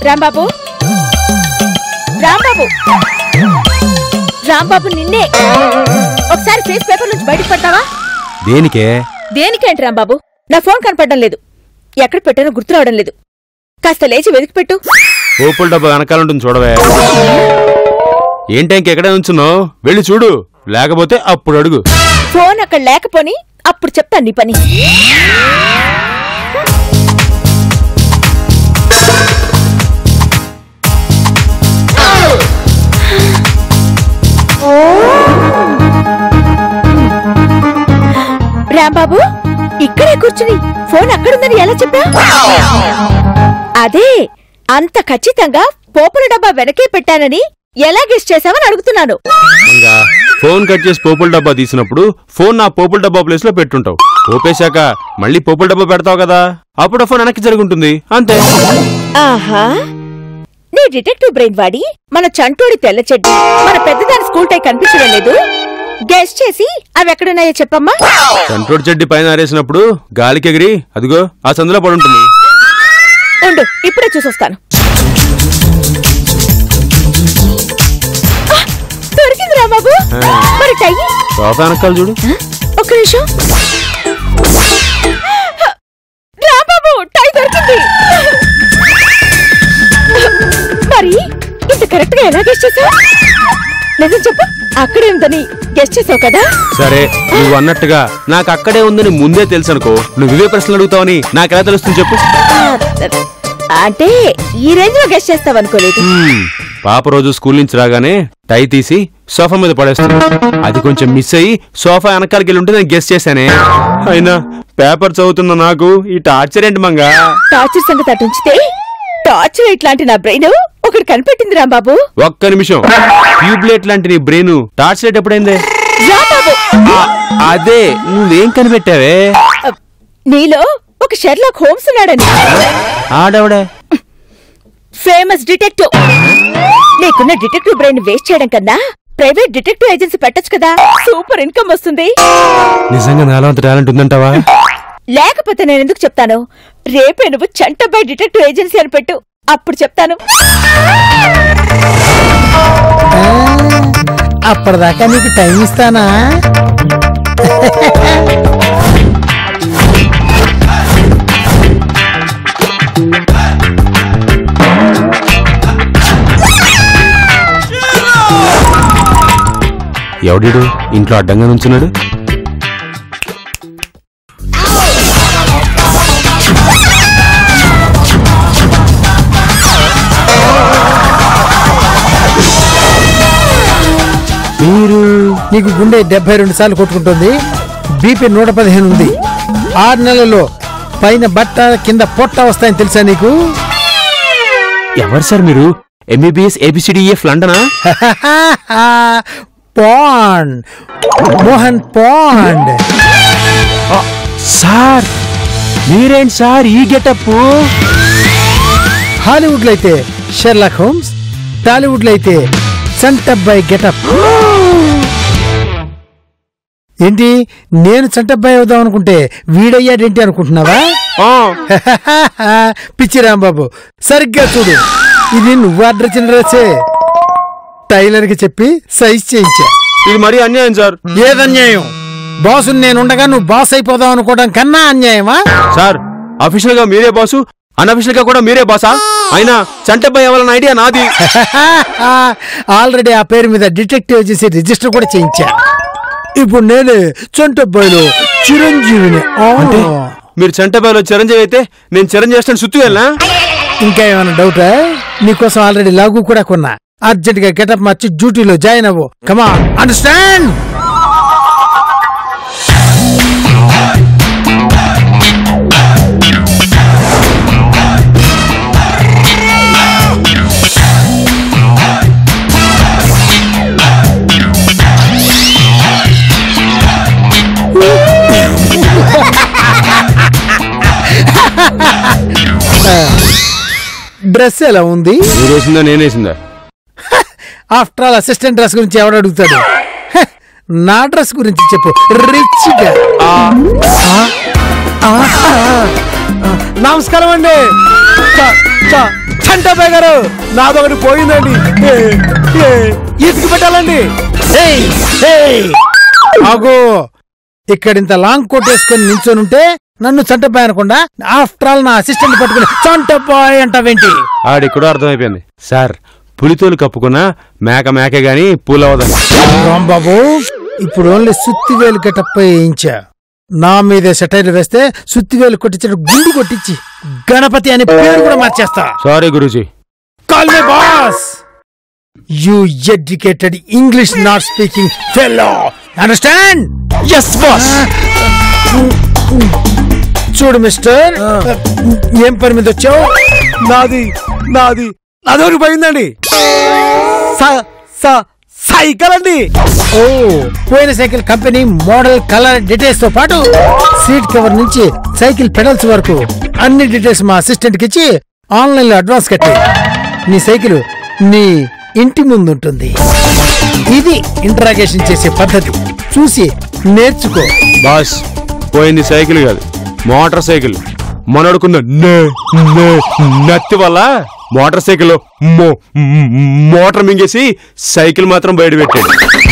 రాంబాబు రాంబాబు రాంబాబు నిన్నే ఒకసారి face paper నుంచి బయటకు పడతావా దేనికే దేనికేంటి రాంబాబు నా ఫోన్ కనపడడం లేదు ఎక్కడ పెట్టానో గుర్తు రావడం లేదు కాస్త లేచి వెతికి పెట్టు పోపుల డబ్బా వెనకాల ఉంటుంది చూడవే ఏంటి ఇంకెక్కడే ఉంచున్నావు వెళ్ళి చూడు లేకపోతే అప్పుడు అడుగు ఫోన్ అక్కడ లేకపోని అప్పుడు చెప్తాను నీ పని రాంబాబు ఇక్కడే కూర్చుని ఫోన్ అక్కడుందని ఎలా చెప్పా అదే అంత ఖచ్చితంగా పోపుల డబ్బా వెనకే పెట్టానని ఎలా గెస్ట్ చేశావని అడుగుతున్నాను మంగా ఫోన్ కట్ చేసి పోపుల డబ్బా తీసినప్పుడు ఫోన్ నా పోపుల డబ్బా ప్లేస్ లో పెట్టుంటావు ఓపేశాక మళ్ళీ పోపుల డబ్బా పెడతావు కదా అప్పుడు ఆ ఫోన్ వెనక్కి జరుగుంటుంది అంతే ఆహా నీ డిటెక్టివ్ బ్రెయిన్ వాడి మన చంటోడి తెల్ల చెడ్డి మన పెద్దదాని స్కూల్ టై కనిపించడం లేదు గెస్ట్ చేసి అవి ఎక్కడున్నాయో చెప్పమ్మా కంట్రోల్ చెడ్డి పైన ఆరేసినప్పుడు గాలికి ఎగిరి అదిగో ఆ సందులో పడుంటుంది ఉండు ఇప్పుడే చూసొస్తాను ఆ, దొరికింది రాబాబు మరి టై సోఫా వెనకాల చూడు ఒక్క నిమిషం రాబాబు టై దొరికింది మరి ఇంత కరెక్ట్ గా ఎలా గెస్ట్ చేసావు నిజం చెప్పు అక్కడే ఉందని గెస్ట్ చేసావు కదా సరే నువ్వు అన్నట్టుగా నాకు అక్కడే ఉందని ముందే తెలుసు అనుకో నువ్వు ఇవే ప్రశ్నలు అడుగుతావని నాకెలా తెలుస్తుంది చెప్పు ఆ, అంటే ఈ రేంజ్ లో గెస్ట్ చేస్తావు అనుకోలేదు హ్మ్, పాప రోజు స్కూల్ నుంచి రాగానే టై తీసి సోఫా మీద పడేస్తాను అది కొంచెం మిస్ అయ్యి సోఫా వెనకాలకి వెళ్ళి ఉంటే నేను గెస్ట్ చేశానే అయినా పేపర్ చదువుతున్న నాకు ఈ టార్చర్ ఏంటి మంగా టార్చర్ సంగతి అటు ఉంచితే టార్చర్ ఇట్లాంటి నా బ్రెయిన్ ఒకటి కనిపెట్టింది రాంబాబు ఒక్క నిమిషం ట్యూబ్లైట్ లాంటి నీ బ్రెయిన్ టార్చ్ లైట్ ఎప్పుడైందే రాంబాబు ఆ, అదే నువ్వేం కనిపెట్టావే నీలో ఒక షెర్లాక్ హోమ్స్ ఉన్నాడని ఆడవడే ఫేమస్ డిటెక్టివ్ నీకున్న డిటెక్టివ్ బ్రెయిన్ వేస్ట్ చేయడం కన్నా ప్రైవేట్ డిటెక్టివ్ ఏజెన్సీ పెట్టొచ్చు కదా సూపర్ ఇన్కమ్ వస్తుంది నిజంగా నాలో అంత టాలెంట్ ఉందంటావా లేకపోతే నేను ఎందుకు చెప్తాను రేపే నువ్వు చంటబాయ్ డిటెక్టివ్ ఏజెన్సీ అని పెట్టు అప్పుడు చెప్తాను అప్పటిదాకా నీకు టైం ఇస్తానా ఎవడీడు ఇంట్లో అడ్డంగా నుంచున్నాడు మీరు నీకు గుండె డెబ్బై రెండు సార్లు కొట్టుకుంటుంది బీపీ నూట పదిహేను ఉంది ఆరు నెలల్లో పైన బట్ట కింద పొట్ట వస్తాయని తెలుసా నీకు ఎవరు సార్ మీరు ఎంబీబీఎస్ ఏబిసిడిఎఫ్ లండనా పాండ్ మోహన్ పాండ్ ఆ, సార్ మీరేంటి సార్ ఈ గెటప్ హాలీవుడ్ లో అయితే షెర్లాక్ హోమ్స్ టాలీవుడ్ లో అయితే చంటబ్బాయి గెటప్ ఏంటి నేను చంటబ్బాయి అవుదాం అనుకుంటే వీడయ్యాడేంటి అనుకుంటున్నావా పిచ్చి రాంబాబు సరిగ్గా చూడు ఇది నువ్వు ఆర్డర్ ఇచ్చిన డ్రెస్సే టైలర్ కి చెప్పి సైజ్ చేయించా ఇది మరీ అన్యాయం సార్ ఏదన్యాయం బాసు నేనుండగా నువ్వు బాస్ అయిపోదాం అనుకోవడం కన్నా అన్యాయమా సార్ అఫీషియల్ గా మీరే బాసు అన్అఫీషియల్ గా కూడా మీరే బాసా అయినా చంటపై అవ్వాలన్న ఐడియా నాది ఆల్రెడీ ఆ పేరు మీద డిటెక్టివ్ ఏజెన్సీ రిజిస్టర్ కూడా చేయించా ఇప్పుడు నేనే చంటబ్బాయిలో చిరంజీవిని ఆ. అంటే మీరు చంటపైలో చిరంజీవి అయితే నేను చిరంజీవి చేస్తాను సుత్తు వెళ్ళా ఇంకా ఏమైనా డౌటా నీకోసం ఆల్రెడీ లాగు కూడా కొన్నా అర్జెంట్ గా గెటప్ మార్చి డ్యూటీలో జాయిన్ అవ్వు కమా అండర్స్టాండ్ డ్రెస్ ఎలా ఉంది మీరు వేసిందా నేనేసిందా ఆఫ్టర్ ఆల్ అసిస్టెంట్ డ్రెస్ గురించి ఎవడు అడుగుతాడు హ, నా డ్రెస్ గురించి చెప్పు రిచ్ గా ఆ, ఆ, ఆ, నమస్కారం అండి చ, చ, ఛ, చంటబాయ్ గారు నాదొకటి పోయిందండి ఏ, ఏ, ఇసుకు పెట్టాలండి ఏయ్, ఏయ్. ఆగు ఇక్కడింత లాంగ్ కోట్ వేసుకొని నించొనుంటే నన్ను చంటబాయ్ అనకుండా ఆఫ్టర్ ఆల్ నా అసిస్టెంట్ పట్టుకుని చంటబాయ్ అంటావేంటి ఆడిక్కడో అర్థమైపోయింది సార్ పులితోలు కప్పుకున్నా మేక మేకే గాని పూలవదని రాంబాబు ఇప్పుడు ఓన్లీ సుత్తివేలు గెటప్ వేయించా నా మీదే సెటైర్లు వేస్తే సుత్తివేలు కొట్టించిన గుండు కొట్టించి గణపతి అనే పేరు కూడా మార్చేస్తా sorry guruji call me boss you educated English not speaking fellow understand yes boss చూడు మిస్టర్ ఏం పని మీద వచ్చావు నాది నాది నాదొకటి పోయిందండి స- స- సైకిల్ అండి ఓ పోయిన cycle company model colour details తో పాటు సీట్ కవర్ నుంచి సైకిల్ పెడల్స్ వరకు అన్ని డీటెయిల్స్ మా అసిస్టెంట్ కి ఇచ్చి ఆన్లైన్ లో అడ్వాన్స్ కట్టి నీ సైకిల్ నీ ఇంటి ముందు ఉంటుంది ఇది ఇంటరాగేషన్ చేసే పద్ధతి చూసి నేర్చుకో బాస్ పోయింది సైకిల్ కాదు మోటార్ సైకిల్ మనడుకున్న నే- నే- నత్తి వల్ల మోటార్ సైకిల్ మో- మ్- మోటార్ మింగేసి సైకిల్ మాత్రం బయట పెట్టాడు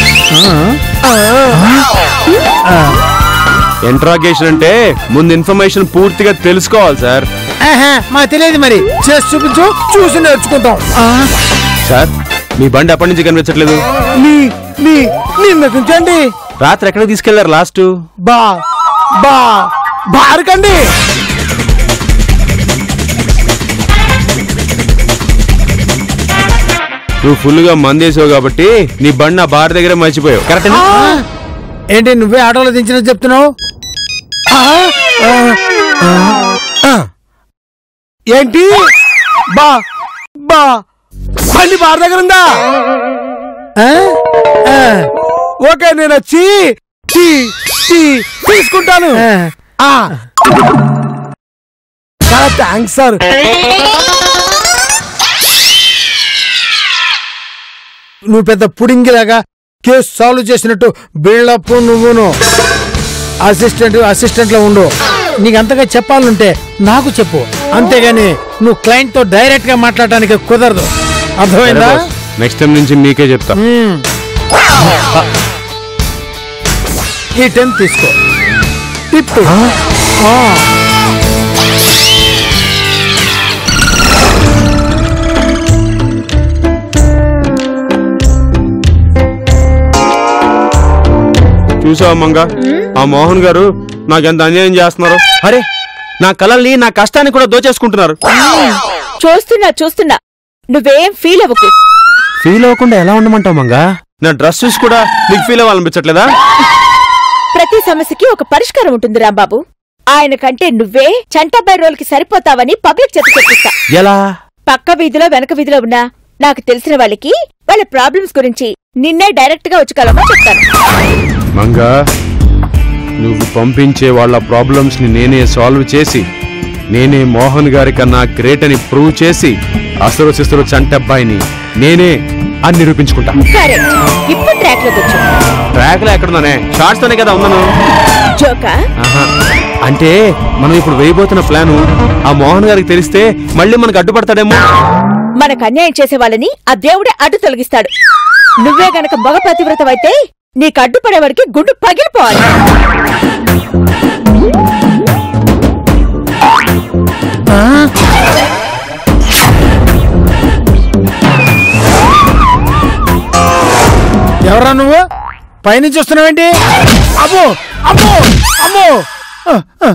ఇంట్రాగేషన్ అంటే ముందు ఇన్ఫర్మేషన్ పూర్తిగా తెలుసుకోవాలి సార్ ఆహా, మాకు తెలియదు మరి చేసి చూపించు చూసి నేర్చుకుంటాం ఆ, సార్ మీ బండి ఎప్పటి నుంచి కనిపించట్లేదు నీ నీ నిన్నటి నుంచి అండి రాత్రి ఎక్కడ తీసుకెళ్లారు లాస్ట్ బా బా బారకండి నువ్వు ఫుల్ గా మందేసావు కాబట్టి నీ బండి ఆ బార్ దగ్గర మర్చిపోయావు కరెక్ట్ ఏంటి నువ్వే ఆటోలో దించినట్టు చెప్తున్నావు ఏంటి బా బా బండి బార్ దగ్గర ఉందా ఆ? ఆ, ఓకే నేను వచ్చి టీ టీ తీసుకుంటాను ఆ. ఆ. చాలా థ్యాంక్స్ సార్ నువ్వు పెద్ద పుడింగిలాగా కేసు సాల్వ్ చేసినట్టు బిల్డప్ నువ్వును అసిస్టెంట్ అసిస్టెంట్ లో ఉండు నీకు అంతగా చెప్పాలంటే నాకు చెప్పు అంతేగాని నువ్వు క్లయింట్ తో డైరెక్ట్ గా మాట్లాడటానికి కుదరదు అర్థమైందా నెక్స్ట్ టైం నుంచి మీకే చెప్తా మ్మ్. ఈ టెన్ తీసుకో టిప్ ఆ. చూసావా మంగ ఆ మోహన్ గారు నాకెంత అన్యాయం చేస్తున్నారు అరే నా కళల్ని నా కష్టాన్ని కూడా దోచేసుకుంటున్నారు చూస్తున్నా చూస్తున్నా నువ్వేం ఫీల్ అవ్వకు ఫీల్ అవ్వకుండా ఎలా ఉండమంటావు మంగ నా డ్రెస్ చూసి కూడా నీకు ఫీల్ అవ్వాలనిపించట్లేదా ప్రతి సమస్యకి ఒక పరిష్కారం ఉంటుంది రాంబాబు ఆయన కంటే నువ్వే చంటాబాయ్ రోల్కి సరిపోతావని పబ్లిక్ చేత చెప్పిస్తా ఎలా పక్క వీధిలో వెనక వీధిలో ఉన్నా నాకు తెలిసిన వాళ్ళకి వాళ్ళ ప్రాబ్లమ్స్ గురించి నిన్నే డైరెక్ట్ గా వచ్చి కలవమని చెప్తాను మంగ నువ్వు పంపించే వాళ్ళ ప్రాబ్లమ్స్ ని నేనే సాల్వ్ చేసి నేనే మోహన్ గారి కన్నా గ్రేట్ అని ప్రూవ్ చేసి అసలు శిస్తులు చంటబ్బాయిని నేనే అని నిరూపించుకుంటా కరెక్ట్ ఇప్పుడు ట్రాక్ లోకి వచ్చు ట్రాక్ లో ఎక్కడున్నానే షార్ట్స్ తోనే కదా ఉన్నాను జోకా ఆహా. అంటే మనం ఇప్పుడు వేయబోతున్న ప్లాను ఆ మోహన్ గారికి తెలిస్తే మళ్ళీ మనకు అడ్డుపడతాడేమో మనకు అన్యాయం చేసే వాళ్ళని ఆ దేవుడే అడ్డు తొలగిస్తాడు నువ్వే గనక మగ పతివ్రతవైతే నీకు అడ్డుపడేవాడికి గుండు పగిలిపోవాలి ఎవరా నువ్వు పైనుంచి వస్తున్నావేంటి అమ్మో అమ్మో అమ్మో ఆ, ఆ.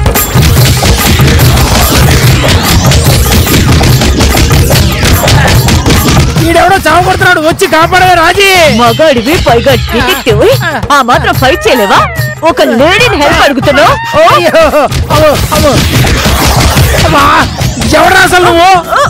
ఈడెవడో చావు కొడుతున్నాడు వచ్చి కాపాడే రాజీ మగాడివి పైగా డిటెక్టివ్ ఆ మాత్రం ఫైట్ చేయలేవా ఒక లేడీని హెల్ప్ అడుగుతున్నావు ఓ, అయ్యో, అమ్మో, అమ్మో. అమ్మా, ఎవడ్రా అసలు నువ్వు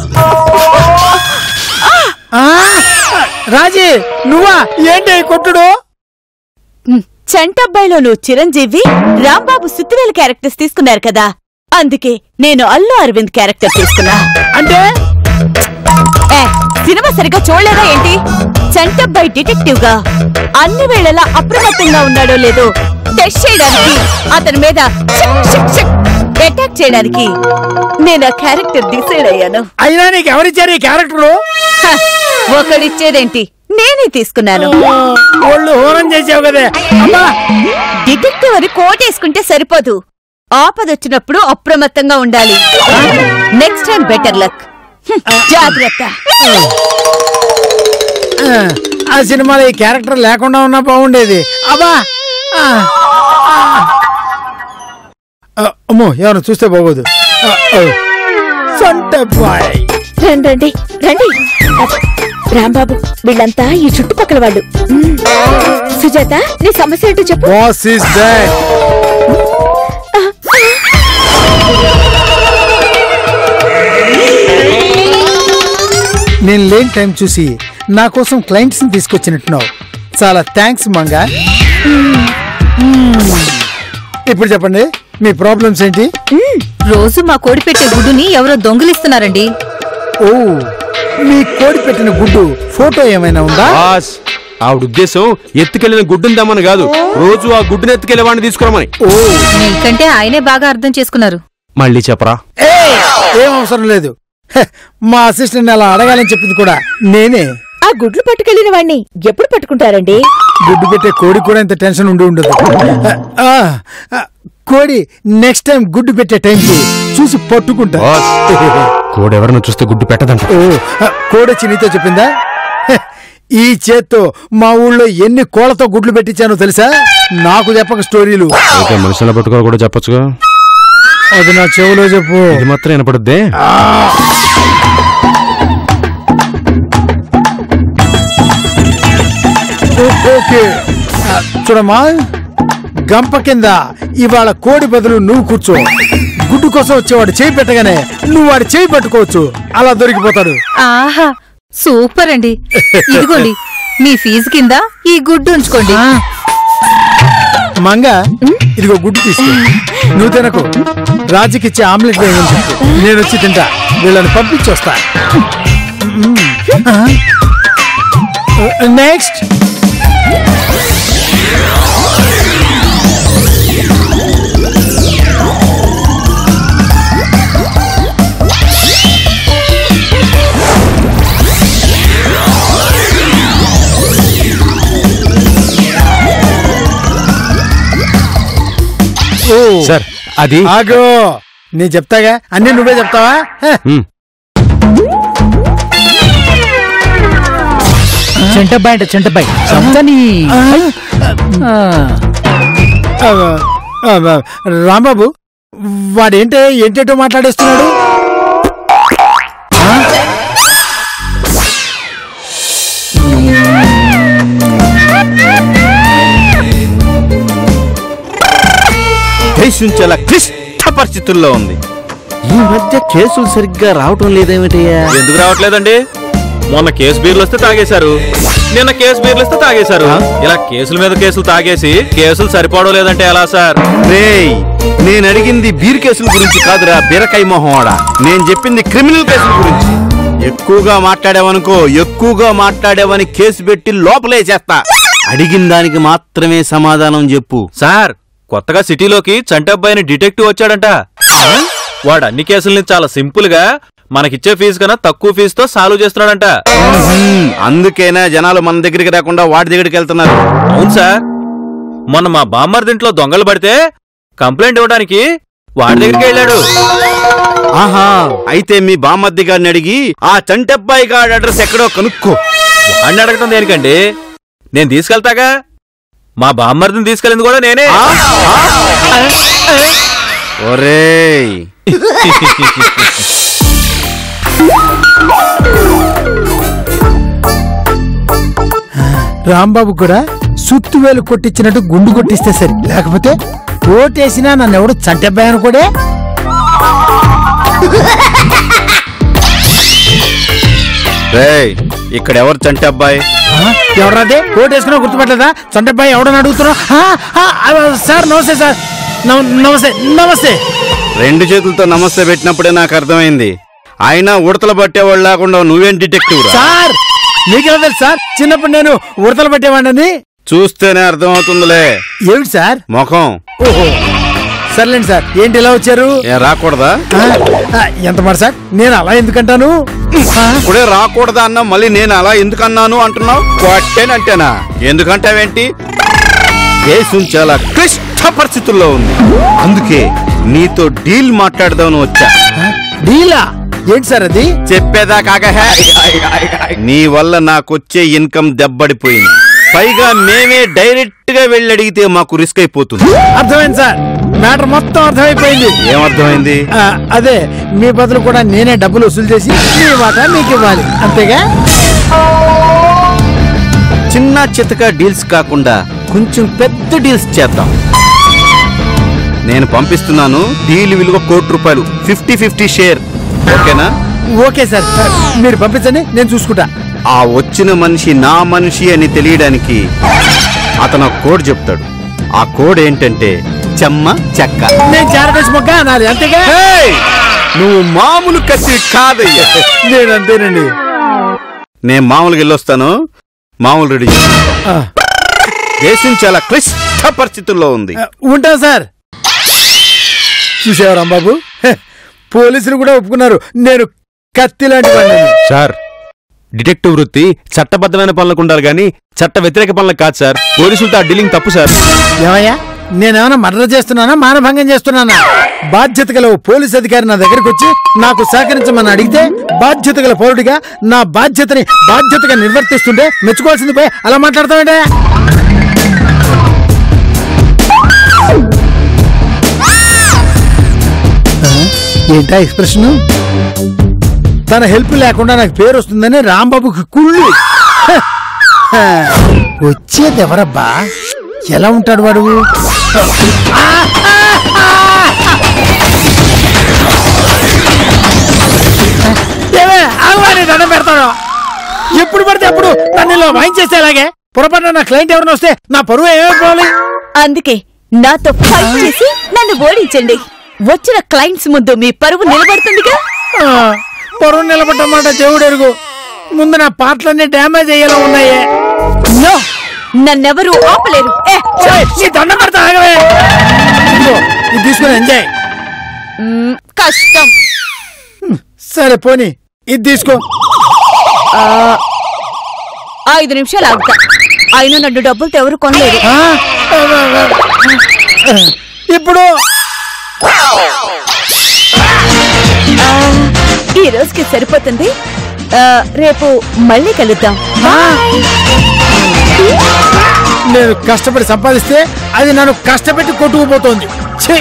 ఆ, రాజీ నువ్వా ఏంటి ఈ కొట్టుడు చంటబ్బాయిలో నువ్వు చిరంజీవి రాంబాబు సుత్తివేలు క్యారెక్టర్స్ తీసుకున్నారు కదా అందుకే నేను అల్లు అరవింద్ క్యారెక్టర్ తీసుకున్నా అంటే ఏ, సినిమా సరిగ్గా చూడలేదా ఏంటి చంటబ్బాయి డిటెక్టివ్ గా అన్ని వేళలా అప్రమత్తంగా ఉన్నాడో లేదో టెస్ట్ చేయడానికి అతని మీద షిక్ షిక్ షిక్ అటాక్ చేయడానికి నేను ఆ క్యారెక్టర్ డిసైడ్ అయ్యాను అయినా నీకు ఎవరిచ్చారు ఈ క్యారెక్టర్ హ, ఒకడిచ్చేదేంటి నేనే తీసుకున్నాను ఒళ్ళు హోరం చేసావు కదే అమ్మా డిటెక్టివ్ అని కోటేసుకుంటే సరిపోదు ఆపదొచ్చినప్పుడు అప్రమత్తంగా ఉండాలి నెక్స్ట్ టైం బెటర్ లక్ జాగ్రత్త ఆ, ఆ సినిమాలో ఈ క్యారెక్టర్ లేకుండా ఉన్నా బాగుండేది అబ్బా ఆ, ఆ. ఆ, అమ్మో ఎవరు చూస్తే బాగోదు ఆ, ఆ. సొంట బాయ్ రండి రండి రండి రాంబాబు వీళ్ళంతా ఈ చుట్టుపక్కల వాళ్ళు మ్మ్. సుజాత నీ సమస్య ఏంటో చెప్పు బాస్ ఇస్ బ్యాక్ నేను లేని టైం చూసి నా కోసం క్లయింట్స్ ని తీసుకొచ్చినట్టున్నావు చాలా థ్యాంక్స్ మంగా ఇప్పుడు చెప్పండి మీ ప్రాబ్లమ్స్ ఏంటి రోజు మా కోడి పెట్టే గుడ్డుని ఎవరో దొంగిలిస్తున్నారండి ఓ మీ కోడి పెట్టిన గుడ్డు ఫోటో ఏమైనా ఉందా బాస్ ఆవిడ ఉద్దేశం ఎత్తుకెళ్లిన గుడ్డుని దమ్మని కాదు రోజు ఆ గుడ్డుని ఎత్తుకెళ్లే వాడిని తీసుకురమని ఓ మీకంటే ఆయనే బాగా అర్థం చేసుకున్నారు మళ్ళీ చెప్పరా ఏయ్! ఏం అవసరం లేదు హె, మా అసిస్టెంట్ అలా అడగాలని చెప్పింది కూడా నేనే ఆ గుడ్లు పట్టుకెళ్లిన వాణ్ణి ఎప్పుడు పట్టుకుంటారండి గుడ్డు పెట్టే కోడి కూడా ఇంత టెన్షన్ ఉండి ఉండదు ఆ, ఆ, కోడి నెక్స్ట్ టైం గుడ్డు పెట్టే టైంకి చూసి పట్టుకుంటా బాస్ కోడి ఎవరైనా చూస్తే గుడ్డు పెట్టదంట ఓ ఆ, కోడి వచ్చి నీతో చెప్పిందా హె, ఈ చేత్తో మా ఊళ్ళో ఎన్ని కోళ్లతో గుడ్లు పెట్టించానో తెలుసా నాకు చెప్పక స్టోరీలు అయితే మనుషుల పట్టుకో కూడా చెప్పొచ్చుగా అది నా చెవులో చెప్పు ఇది మాత్రం వినపడుద్దే ఓ- ఓకే ఆ, చూడమ్మా గంప కింద ఇవాళ కోడి బదులు నువ్వు కూర్చో గుడ్డు కోసం వచ్చేవాడు చేయి పెట్టగానే నువ్వు వాడి చేయి పట్టుకోవచ్చు అలా దొరికిపోతాడు ఆహా సూపర్ అండి ఇదిగోండి మీ ఫీజు కింద ఈ గుడ్డు ఉంచుకోండి మంగ ఇదిగో గుడ్డు తీసుకో నువ్వు తినకు రాజుకిచ్చే ఆమ్లెట్ వేయమని చెప్పు నేను వచ్చి తింటా వీళ్ళని పంపించొస్తా నెక్స్ట్ ఓ సార్ అది ఆగో నేను చెప్తాగా అన్ని నువ్వే చెప్తావా హ. ఉమ్, చెంటబ్బాయి అంటే చెంటబ్బాయి చంపని ఆ, ఆ, ఆ, రాంబాబు వాడేంటే ఏంటేటో మాట్లాడేస్తున్నాడు దేశం చాలా క్లిష్ట పరిస్థితుల్లో ఉంది ఈ మధ్య కేసులు సరిగ్గా రావటం లేదేమిటయ్యా ఎందుకు రావట్లేదండి మొన్న కేసు బీర్లు వస్తే తాగేశారు నిన్న కేసు బీర్లు వస్తే తాగేశారు ఇలా కేసుల మీద కేసులు తాగేసి కేసులు సరిపోవడం లేదంటే ఎలా సార్ రేయ్ నేను అడిగింది బీర్ కేసుల గురించి కాదురా బీరకాయ మొహవాడా నేను చెప్పింది క్రిమినల్ కేసుల గురించి ఎక్కువగా మాట్లాడావనుకో ఎక్కువగా మాట్లాడావని కేసు పెట్టి లోపలేసేస్తా అడిగిన దానికి మాత్రమే సమాధానం చెప్పు సార్ కొత్తగా సిటీలోకి చంటబ్బాయిని డిటెక్టివ్ వచ్చాడంట వాడు అన్ని కేసుల్ని చాలా సింపుల్ గా మనకిచ్చే ఫీజు కన్నా తక్కువ ఫీజుతో సాల్వ్ చేస్తున్నాడంట హ్మ్, అందుకేనా జనాలు మన దగ్గరికి రాకుండా వాడి దగ్గరికి వెళ్తున్నారు అవును సార్ మొన్న మా బామ్మర్దింట్లో దొంగలు పడితే కంప్లైంట్ ఇవ్వడానికి వాడి దగ్గరికి వెళ్ళాడు ఆహా అయితే మీ బామ్మద్ది గారిని అడిగి ఆ చంటబ్బాయి గారి అడ్రస్ ఎక్కడో కనుక్కో వాడిని అడగటం దేనికండి నేను తీసుకెళ్తాగా మా బామ్మర్దిని తీసుకెళ్ళింది కూడా నేనే ఒరేయ్ రాంబాబు కూడా సుత్తు వేలు కొట్టించినట్టు గుండు కొట్టిస్తే సరి లేకపోతే ఓటేసినా నన్ను ఎవడు చంటబ్బాయను కూడా రేయ్ ఇక్కడ ఎవరు చంటబ్బాయి ఎవరాదే ఓటేసుకున్నా గుర్తుపట్టలేదా చంటబ్బాయి ఎవడని అడుగుతున్నావు ఆ, ఆ, ఆ, సార్ నమస్తే సార్ నమ- నమస్తే నమస్తే రెండు చేతులతో నమస్తే పెట్టినప్పుడే నాకు అర్థమైంది అయినా ఉడతలు పట్టేవాళ్ళు లేకుండా నువ్వేం డిటెక్టివ్ రా సార్ మీకెలా తెలుసు సార్ చిన్నప్పుడు నేను ఉడతలు పట్టేవాడిని చూస్తేనే అర్థమవుతుందిలే ఏమిటి సార్ ముఖం ఓహో సర్లేండి సార్ ఏంటి ఇలా వచ్చారు ఏ రాకూడదా ఆ, ఆ, ఎంత మాట సార్ నేను అలా ఎందుకంటాను ఆ, ఇప్పుడే రాకూడదా అన్నా మళ్ళీ నేను అలా ఎందుకు అన్నాను అంటున్నావు కొట్టేనంటేనా ఎందుకంటావేంటి దేశం చాలా క్లిష్ట పరిస్థితుల్లో ఉంది అందుకే నీతో డీల్ మాట్లాడదామని వచ్చా డీలా ఏంటి సార్ అది చెప్పేదా కాగహే నీ వల్ల నాకొచ్చే ఇన్కమ్ దెబ్బడిపోయింది పైగా మేమే డైరెక్ట్ గా వెళ్ళి అడిగితే మాకు రిస్క్ అయిపోతుంది అర్థమైంది సార్ మ్యాటర్ మొత్తం అర్థమైపోయింది ఏమర్థమైంది ఆ, అదే మీ బదులు కూడా నేనే డబ్బులు వసూలు చేసి మీ వాటా మీకు ఇవ్వాలి అంతేగా చిన్న చితక డీల్స్ కాకుండా కొంచెం పెద్ద డీల్స్ చేద్దాం నేను పంపిస్తున్నాను డీల్ విలువ కోటి రూపాయలు ఫిఫ్టీ ఫిఫ్టీ షేర్ ఓకేనా ఓకే సార్ మీరు పంపించండి నేను చూసుకుంటా ఆ వచ్చిన మనిషి నా మనిషి అని తెలియడానికి అతను ఒక కోడ్ చెప్తాడు ఆ కోడ్ ఏంటంటే చెమ్మ చెక్క నేను చారటేసి మొక్క అనాలి అంతేగా హేయ్! నువ్వు మామూలు కత్తి కాదయ్యా నేను అంతేనండి నేను మామూలుగా వెళ్ళొస్తాను మామూలు రెడీ చేయి. ఆ, దేశం చాలా క్లిష్ట పరిస్థితుల్లో ఉంది ఆ, ఉంటా సార్ చూసేవారు బాబు హె, పోలీసులు కూడా ఒప్పుకున్నారు నేను కత్తి లాంటి వాడిని సార్ డిటెక్టివ్ వృత్తి చట్టబద్ధమైన పనులకు ఉండాలి కానీ చట్ట వ్యతిరేక పనులకు కాదు సార్ పోలీసులతో ఆ డీలింగ్ తప్పు సార్ ఏమయ్యా నేనేమైనా మర్డర్ చేస్తున్నానా మానభంగం చేస్తున్నానా బాధ్యత గల ఓ పోలీస్ అధికారి నా దగ్గరికి వచ్చి నాకు సహకరించమని అడిగితే బాధ్యత గల పౌరుడిగా నా బాధ్యతని బాధ్యతగా నిర్వర్తిస్తుంటే మెచ్చుకోవాల్సింది పోయి అలా మాట్లాడతామంటే ఏంటా ఎక్స్ప్రెషన్ తన హెల్ప్ లేకుండా నాకు పేరు వస్తుందని రాంబాబుకి కుళ్ళు హ! హ! వచ్చేది ఎవరబ్బా ఎలా ఉంటాడు వాడు ఏమే, ఆగమని దండం పెడతాడు ఎప్పుడు పడితే అప్పుడు నన్ను ఇలా వాయించేస్తే అలాగే పొరపాటున నా క్లయింట్ ఎవరిని వస్తే నా పరువు ఏమైపోవాలి అందుకే నాతో ఫైట్ చేసి నన్ను ఓడించండి వచ్చిన క్లయింట్స్ ముందు మీ పరువు నిలబడుతుందిగా ఆ, పరువు నిలబడ్డమాట దేవుడు ఎరుగు ముందు నా పాటలన్నీ డ్యామేజ్ అయ్యేలా ఉన్నాయే నో నన్నెవరూ ఆపలేరు ఏ, ఏయ్, నీ దండం పెడతా ఆగవే ఇదిగో, ఇది తీసుకుని ఎంజాయ్ మ్, కష్టం సరే పోనీ ఇది తీసుకో ఆ, ఐదు నిమిషాలు ఆగుతా అయినా నన్ను డబ్బులతో ఎవరు కొనలేరు ఆ? ఇప్పుడు ఈ రోజుకి సరిపోతుంది ఆ, రేపు మళ్ళీ కలుద్దాం బాయ్ నేను కష్టపడి సంపాదిస్తే అది నన్ను కష్టపెట్టి కొట్టుకుపోతోంది ఛీ!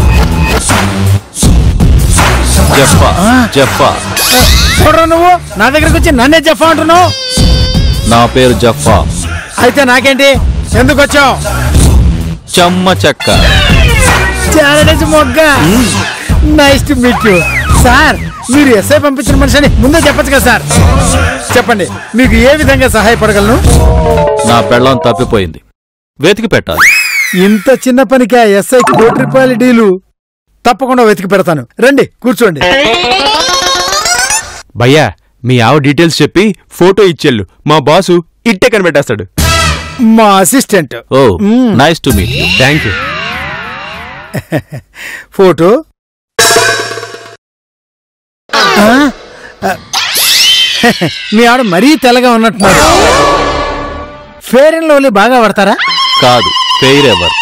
జఫా జఫా చూడరా నువ్వు నా దగ్గరకు వచ్చి నన్నే చెప్పా అంటున్నావు నా పేరు జఫా అయితే నాకేంటి ఎందుకు వచ్చావు చెమ్మ చెక్క చాలడేసి మొగ్గ nice to meet you sir మీరు ఎస్ఐ పంపించిన మనిషిని ముందే చెప్పచ్చు కదా సార్ చెప్పండి మీకు ఏ విధంగా సహాయపడగలను నా పెళ్ళం తప్పిపోయింది వెతికి పెట్టాలి ఇంత చిన్న పనికి ఆ ఎస్ఐ కోటి రూపాయల డీలు తప్పకుండా వెతికి పెడతాను రండి కూర్చోండి భయ్యా మీ ఆవ డీటెయిల్స్ చెప్పి ఫోటో ఇచ్చెళ్ళు మా బాసు ఇట్టే కనిపెట్టేస్తాడు మా అసిస్టెంట్ ఓ మ్మ్. Nice to meet thank you photo ఆ? ఆ. మీ ఆవిడ మరీ తెల్లగా ఉన్నట్టున్నారు ఫేర్ అండ్ లవ్లీ బాగా పడతారా కాదు ఫెయిర్ ఎవర్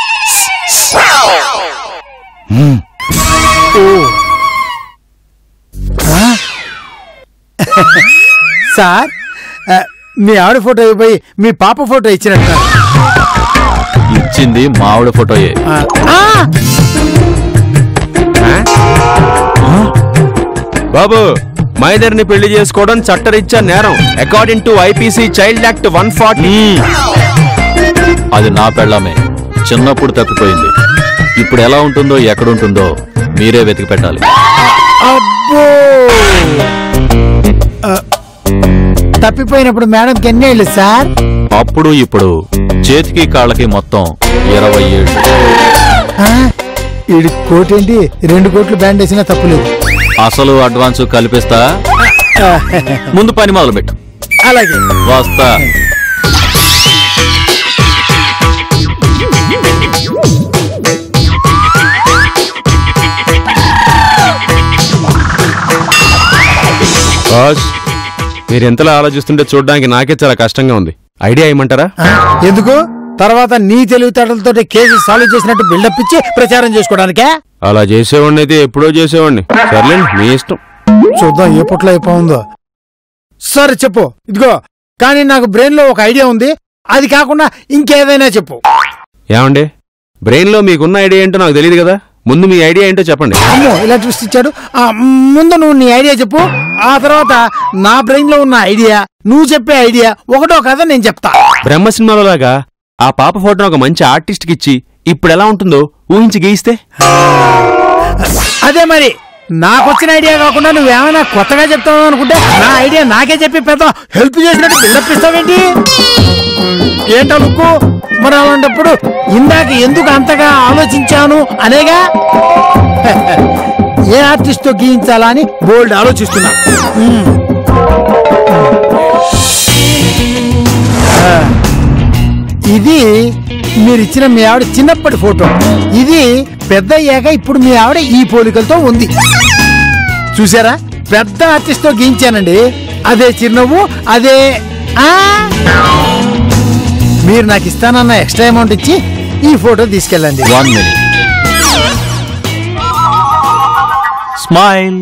ఓ ఆ? సార్ ఆ, మీ ఆవిడ ఫోటో అయిపోయి మీ పాప ఫోటో ఇచ్చినట్టు ఇచ్చింది మావిడ ఫోటోయే బాబు మైదర్ని పెళ్లి చేసుకోవడం చట్టరీత్యా నేరం according to IPC child act one forty అది నా పెళ్ళమే చిన్నప్పుడు తప్పిపోయింది ఇప్పుడు ఎలా ఉంటుందో ఎక్కడుంటుందో మీరే వెతికి పెట్టాలి అబ్బో ఆ, తప్పిపోయినప్పుడు మేడంకి ఎన్ని ఏళ్ళు సార్ అప్పుడు ఇప్పుడు చేతికి కాళ్ళకి మొత్తం ఇరవై ఏళ్ళు ఆ? ఈడి కోటేంటి రెండు కోట్లు బ్యాండ్ వేసినా తప్పులేదు అసలు అడ్వాన్స్ కల్పిస్తా ఆ, ముందు పని మొదలు పెట్టు అలాగే వస్తా బాస్ మీరు ఎంతలా ఆలోచిస్తుంటే చూడడానికి నాకే చాలా కష్టంగా ఉంది ఐడియా ఏమంటారా ఆ, ఎందుకు తర్వాత నీ తెలివితేటలతో కేసు సాల్వ్ చేసినట్టు బిల్డప్ ఇచ్చి ప్రచారం చేసుకోవడానికే అలా చేసేవాడిని అయితే ఎప్పుడో చేసేవాడిని సర్లేండి మీ ఇష్టం చూద్దాం ఏ పుట్లో అయిపోయిందో సరే చెప్పు ఇదిగో కానీ నాకు బ్రెయిన్ లో ఒక ఐడియా ఉంది అది కాకుండా ఇంకేదైనా చెప్పు ఏమండి బ్రెయిన్లో మీకున్న ఐడియా ఏంటో నాకు తెలియదు కదా ముందు మీ ఐడియా ఏంటో చెప్పండి అమ్మో ఇలా ట్విస్ట్ ఇచ్చాడు ఆ, ముందు నువ్వు నీ ఐడియా చెప్పు ఆ తర్వాత నా బ్రెయిన్ లో ఉన్న ఐడియా నువ్వు చెప్పే ఐడియా ఒకటో కదా నేను చెప్తా బ్రహ్మ సినిమాలో లాగా ఆ పాప ఫోటోను ఒక మంచి ఆర్టిస్ట్కి ఇచ్చి ఇప్పుడు ఎలా ఉంటుందో ఊహించి గీయిస్తే అదే మరి నాకు వచ్చిన ఐడియా కాకుండా నువ్వేమైనా కొత్తగా చెప్తావు అనుకుంటే నా ఐడియా నాకే చెప్పి పెద్ద హెల్ప్ చేసినట్టు బిల్డప్ ఇస్తావేంటి ఏంటో లుక్కు మరి అలాంటప్పుడు ఇందాక ఎందుకు అంతగా ఆలోచించాను అనేగా ఏ ఆర్టిస్ట్ తో గీయించాలా అని బోల్డ్ ఆలోచిస్తున్నా మ్మ్. ఆ, ఇది మీరు ఇచ్చిన మీ ఆవిడ చిన్నప్పటి ఫోటో ఇది పెద్ద అయ్యాక ఇప్పుడు మీ ఆవిడ ఈ పోలికలతో ఉంది చూసారా పెద్ద ఆర్టిస్ట్ తో గీయించానండి అదే చిరునవ్వు అదే ఆ మీరు నాకు ఇస్తానన్న ఎక్స్ట్రా అమౌంట్ ఇచ్చి ఈ ఫోటో తీసుకెళ్ళండి వన్ మినిట్ స్మైల్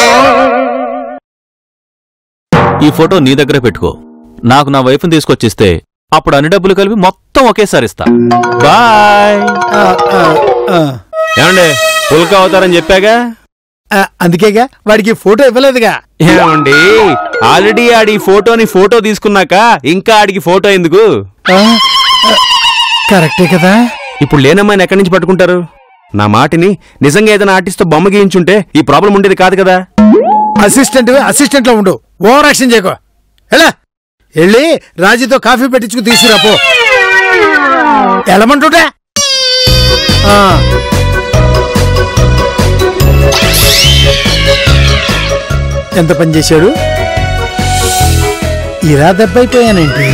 ఈ ఫోటో నీ దగ్గర పెట్టుకో నాకు నా వైఫ్ని తీసుకొచ్చిస్తే అప్పుడు అన్ని డబ్బులు కలిపి మొత్తం ఒకేసారి ఇస్తా బాయ్ ఆ, ఆ, ఆ. ఏమండి పుల్క అవుతారని చెప్పాగా ఆ, అందుకేగా వాడికి ఫోటో ఇవ్వలేదుగా ఏమండి ఆల్రెడీ ఆడి ఫోటోని ఫోటో తీసుకున్నాక ఇంకా ఆడికి ఫోటో ఎందుకు ఆ, ఆ, కరెక్టే కదా ఇప్పుడు లేనమ్మాయిని ఎక్కడి నుంచి పట్టుకుంటారు నా మాటిని నిజంగా ఏదైనా ఆర్టిస్ట్ తో బొమ్మ గీయించుంటే ఈ ప్రాబ్లం ఉండేది కాదు కదా అసిస్టెంట్ అసిస్టెంట్ లో ఉండు ఓవర్ యాక్షన్ చేయకో ఎలా వెళ్ళి రాజీతో కాఫీ పెట్టించుకు తీసుకురా పో ఎలమంటుంటే ఆ. ఎంత పని చేశాడు ఇలా దెబ్బైపోయానేంటి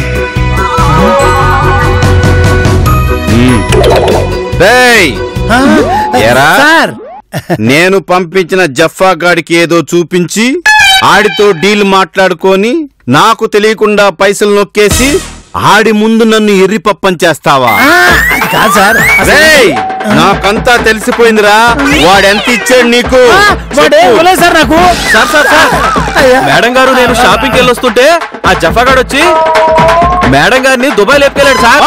రేయ్ ఆ, ఏరా? సార్ నేను పంపించిన జఫా గాడికి ఏదో చూపించి ఆడితో డీల్ మాట్లాడుకొని నాకు తెలియకుండా పైసలు నొక్కేసి ఆడి ముందు నన్ను ఎర్రిపప్పం చేస్తావా ఆ, అది కాదు సార్ అసలు- రేయ్ నాకంతా తెలిసిపోయిందిరా వాడెంత ఇచ్చాడు నీకు ఆ, వాడే చెప్పు. ఇవ్వలేదు సార్ నాకు సార్ సార్ సార్ అయ్యా. మేడం గారు నేను షాపింగ్కి వెళ్ళొస్తుంటే ఆ జఫాగాడు వచ్చి మేడం గారిని దుబాయ్ లేపుకెళ్ళాడు సార్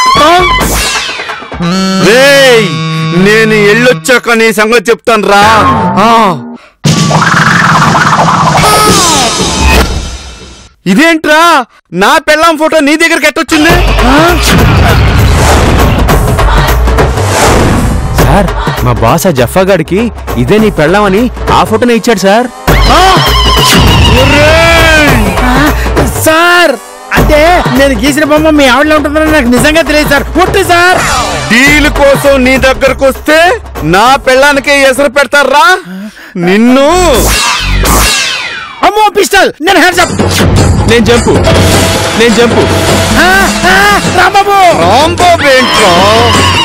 రేయ్ నేను ఎళ్ళొచ్చాక నీ సంగతి చెప్తాను రా ఇదేంట్రా నా పెళ్ళాం ఫోటో నీ దగ్గరికి ఎట్టొచ్చింది సార్ మా బాస్ ఆ జఫా గాడికి ఇదే నీ పెళ్ళామని ఆ ఫోటోనే ఇచ్చాడు సార్ సార్ అంటే నేను గీసిన బొమ్మ మీ ఆవిడలో ఉంటుందని నాకు నిజంగా తెలియదు సార్ పుట్టి సార్ డీల్ కోసం నీ దగ్గరకు వస్తే నా పెళ్ళానికే ఎసరు పెడతారా నిన్ను అమ్మో పిస్టల్ నేను హ్యాండ్స్ అప్ నేను జంపు నేను జంపు రాంబాబు రాంబాబు ఏంట్రా